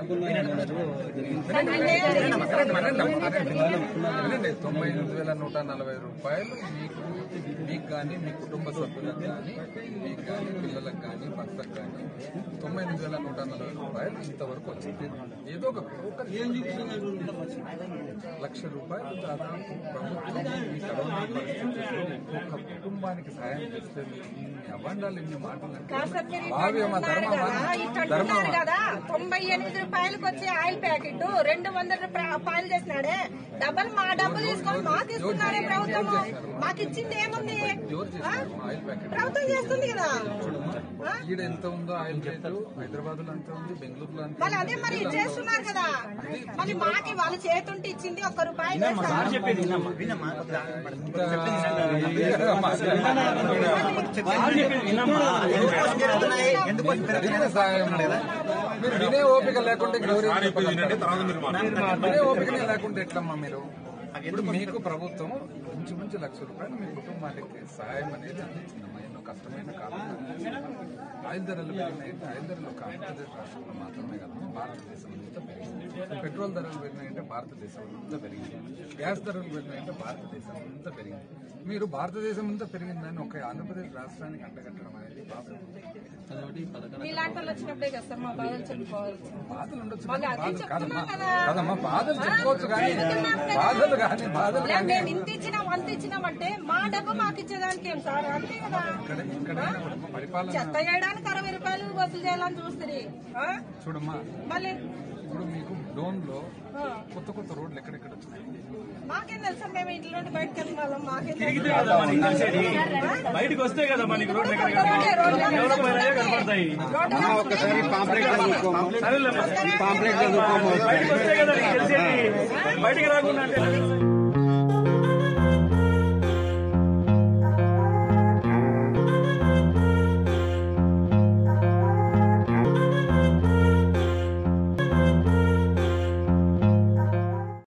వినండి తొంభై ఎనిమిది వేల నూట నలభై రూపాయలు మీకు మీకు కానీ మీ కుటుంబ సభ్యులకు కానీ మీకు కానీ పిల్లలకు కానీ భర్తకు కానీ తొంభై ఎనిమిది వేల నూట నలభై రూపాయలు ఇంతవరకు వచ్చింది ఏదో ఒక ఒక లక్ష రూపాయలు దాదాపు ప్రభుత్వం ఈ కరోనా పరిస్థితుల్లో ఒక్కొక్క కుటుంబానికి సహాయం చేస్తే మీరు ఇన్ని అబండాలు ఇన్ని మాటలు అంటే కాదు సార్, మీరు భావ్యమా ఇట్లా అంటున్నారు ధర్మమా కదా, ఇట్లా ధర్మమా అంటున్నారు కదా తొంభై ఎనిమిది రూపాయలకు వచ్చే ఆయిల్ ప్యాకెట్ రెండు వందల రూపాయలు చేసినాడే డబ్బులు మా డబ్బులు తీసుకొని మాకు ఇస్తున్నారే ప్రభుత్వం మాకు ఇచ్చింది ఏముంది ఎవరు ఆ? చేస్తారు ఆయిల్ ప్యాకెట్ ప్రభుత్వం చేస్తుంది కదా ఆ? ఈడ ఎంత ఉందో ఆయిల్ రేటు హైదరాబాద్ లో అంత ఉంది బెంగళూరులో అంత వాళ్ళు అదే మరి చేస్తున్నారు కదా మళ్ళీ మాకి వాళ్ళ చేతుంటే ఇచ్చింది ఒక్క రూపాయి చేస్తారు. జరిగిన సాయం మీరు వినే ఓపిక లేకుంటే గౌరవ వినే ఓపికనే లేకుంటే ఎట్లమ్మా మీరు ఇప్పుడు మీకు ప్రభుత్వం మంచి మంచి లక్ష రూపాయలు మీ కుటుంబానికి సహాయం అనేది అందించిందమ్మా ఎన్నో కష్టమైన కాలం ఆయిల్ ధరలు పెరిగినాయంటే ఆయిల్ ధరలు ఒక ఆంధ్రప్రదేశ్ రాష్ట్రంలో మాత్రమే కాదు భారతదేశం అంతా పెరిగింది పెట్రోల్ ధరలు పెరిగినాయంటే భారతదేశం అంతా పెరిగింది గ్యాస్ ధరలు పెరిగినాయంటే భారతదేశం అంతా పెరిగింది మీరు భారతదేశం అంతా పెరిగిందని ఒక ఆంధ్రప్రదేశ్ రాష్ట్రానికి అంటగట్టడం అనేది బాబు మీలాంటి వాళ్ళు వచ్చినప్పుడే కదా సార్ మా బాధలు చెప్పుకోవాలి బాధలు ఉండొచ్చు వాళ్ళు కానీ అదే బాధలు కాదమ్మా చెప్తున్నాం కదా. కాదమ్మా బాధలు చెప్పుకోవచ్చు కానీ చెప్తున్నాం కదా. బాధలు కానీ బాధలు లే, కానీ మేము ఇంత ఇచ్చినాం అంత ఇచ్చినాం అంటే మా డబ్బు మాకు ఇచ్చేదానికి ఏం సార్ అంతే కదా ఇక్కడ ఇక్కడైనా కూడా మా పరిపాలన చెత్త చేయడానికి అరవై రూపాయలు వసూలు చేయాలని చూస్తుంది చూడమ్మా మళ్ళీ ఇప్పుడు మీకు డోన్ లో ఆ, కొత్త కొత్త రోడ్లు ఎక్కడెక్కడ వచ్చినాయి మాకేం తెలుసా మేము ఇంట్లో నుండి బయటకు వెళ్ళిన వాళ్ళం మాకేం తెలుసు? బయటకు వస్తే కదా మనకి రోడ్లు ఎక్కడ రోడ్లే, రోడ్లే. డెవలప్ అయినాయో కనపడతాయి రోడ్డు ఒకసారి పాంప్లెట్ సరేలే. పాంప్లెట్ బయటకు వస్తే కదా నీకు తెలిసేది బయటికి రాకుండా అంటే